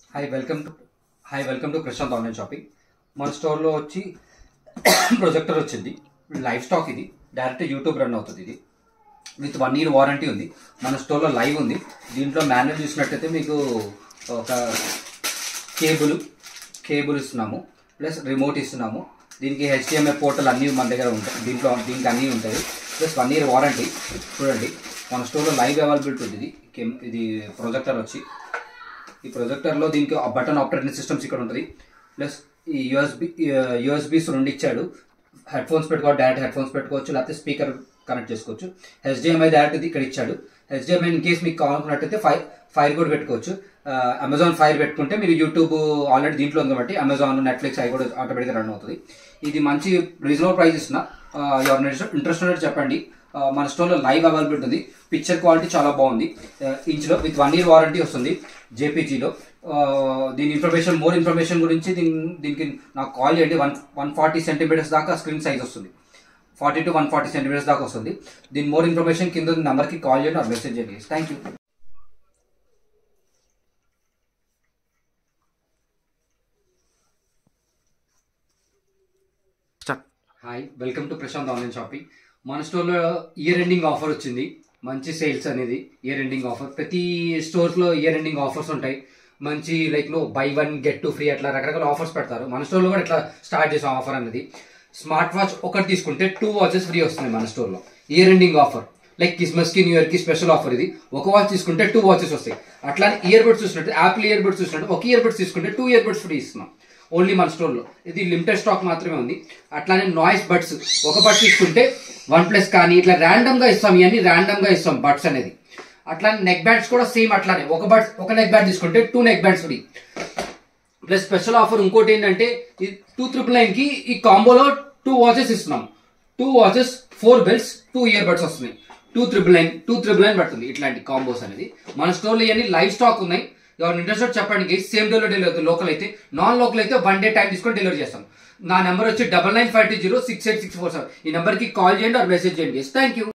hi welcome to hi welcome to Prashanth online shopping మన స్టోర్లో వచ్చి ప్రొజెక్టర్ వచ్చింది లైవ్ స్టాక్ ఇది డైరెక్ట్ యూట్యూబ్ రన్ అవుతుంది ఇది విత్ వన్ ఇయర్ వారంటీ ఉంది మన స్టోర్లో లైవ్ ఉంది దీంట్లో మాన్యువల్ చూసినట్టయితే మీకు ఒక కేబుల్ కేబుల్ ఇస్తున్నాము ప్లస్ రిమోట్ ఇస్తున్నాము దీనికి హెచ్డిఎంఐ పోర్టల్ అన్నీ మన దగ్గర ఉంటాయి దీంట్లో దీనికి అన్నీ ఉంటాయి ప్లస్ వన్ ఇయర్ వారంటీ చూడండి మన స్టోర్లో లైవ్ అవైలబిలిటీ ఉంది ఇది కెమ్- ఇది ప్రొజెక్టర్ వచ్చి ఈ ప్రొజెక్టర్లో దీనికి బటన్ ఆపరేటింగ్ సిస్టమ్స్ ఇక్కడ ఉంటుంది ప్లస్ ఈ యూఎస్బి యూఎస్బీస్ రెండు ఇచ్చాడు హెడ్ ఫోన్స్ పెట్టుకోవచ్చు డైరెక్ట్ హెడ్ ఫోన్స్ పెట్టుకోవచ్చు లేకపోతే స్పీకర్ కనెక్ట్ చేసుకోవచ్చు హెచ్డిఎంఐ డైరెక్ట్ ఇది ఇక్కడ ఇచ్చాడు హెచ్డిఎంఐ ఇన్ కేస్ మీకు కావాలనుకున్నట్టయితే ఫైర్ ఫైర్ కూడా పెట్టుకోవచ్చు అమెజాన్ ఫైర్ పెట్టుకుంటే మీరు యూట్యూబ్ ఆల్రెడీ దీంట్లో ఉంది కాబట్టి అమెజాన్ నెట్ఫ్లిక్స్ అవి కూడా ఆటోమేటిక్గా రన్ అవుతుంది ఇది మంచి రీజనబుల్ ప్రైస్ ఇస్తున్న ఎవరు ఇంట్రెస్ట్ ఉన్నట్టు చెప్పండి ఆ, మన స్టోర్లో లైవ్ అవైలబిలిటీ ఉంది పిక్చర్ క్వాలిటీ చాలా బాగుంది ఇంచ్లో విత్ వన్ ఇయర్ వారంటీ వస్తుంది జేపీజీలో దీని ఇన్ఫర్మేషన్ మోర్ ఇన్ఫర్మేషన్ గురించి దీని దీనికి నాకు కాల్ చేయండి వన్ వన్ ఫార్టీ సెంటీమీటర్స్ దాకా స్క్రీన్ సైజ్ వస్తుంది forty to one forty centimetres దాకా వస్తుంది దీని మోర్ ఇన్ఫర్మేషన్ కింద నెంబర్కి కాల్ చేయండి ఆర్ మెసేజ్ చేయండి thank you hi welcome to Prashanth online shopping మన స్టోర్లో ఇయర్ ఎండింగ్ ఆఫర్ వచ్చింది మంచి సేల్స్ అనేది ఇయర్ ఎండింగ్ ఆఫర్ ప్రతి స్టోర్స్లో ఇయర్ ఎండింగ్ ఆఫర్స్ ఉంటాయి మంచి like no buy one get two free అట్లా రకరకాల ఆఫర్స్ పెడతారు మన స్టోర్లో కూడా ఇట్లా స్టార్ట్ చేసాం ఆఫర్ అనేది స్మార్ట్ వాచ్ ఒకటి తీసుకుంటే టూ వాచెస్ ఫ్రీ వస్తున్నాయి మన స్టోర్లో year ending offer like Christmas కి న్యూ ఇయర్ కి స్పెషల్ ఆఫర్ ఇది ఒక వాచ్ తీసుకుంటే టూ వాచెస్ వస్తాయి అట్లానే ఇయర్ బడ్స్ చూసినట్టు యాపిల్ ఇయర్ బడ్స్ చూసినట్టు ఒక ఇయర్ బడ్స్ తీసుకుంటే టూ ఇయర్ బడ్స్ ఫ్రీ ఇస్తున్నాం ఓన్లీ మన స్టోర్లో ఇది లిమిటెడ్ స్టాక్ మాత్రమే ఉంది అట్లానే నాయిస్ బడ్స్ ఒక బడ్ తీసుకుంటే వన్ ప్లస్ కానీ ఇట్లా ర్యాండమ్ గా ఇస్తాం ఇవన్నీ ర్యాండమ్ గా ఇస్తాం బడ్స్ అనేది అట్లానే నెక్ బ్యాండ్స్ కూడా సేమ్ అట్లానే ఒక బడ్ ఒక నెక్ బ్యాండ్ తీసుకుంటే two neck bands free plus special offer ఇంకోటి ఏంటంటే ఈ టూ త్రిపుల్ నైన్ కి ఈ కాంబోలో టూ వాచెస్ ఇస్తున్నాం two watches four belts two ear buds వస్తున్నాయి two triple nine two triple nine పడుతుంది ఇట్లాంటి కాంబోస్ అనేది మన స్టోర్లో ఇవన్నీ లైవ్ స్టాక్ ఉన్నాయి ఎవరు ఇంట్రెస్ట్ చెప్పండి సేమ్ డేలో డెలివరీ అవుతుంది లోకల్ అయితే నాన్ లోకల్ అయితే వన్ డే టైం తీసుకొని డెలివరీ చేస్తాం నా నెంబర్ వచ్చి double nine five two zero six eight six four seven ఈ నెంబర్కి కాల్ చేయండి ఆర్ మెసేజ్ చేయండి థ్యాంక్ యూ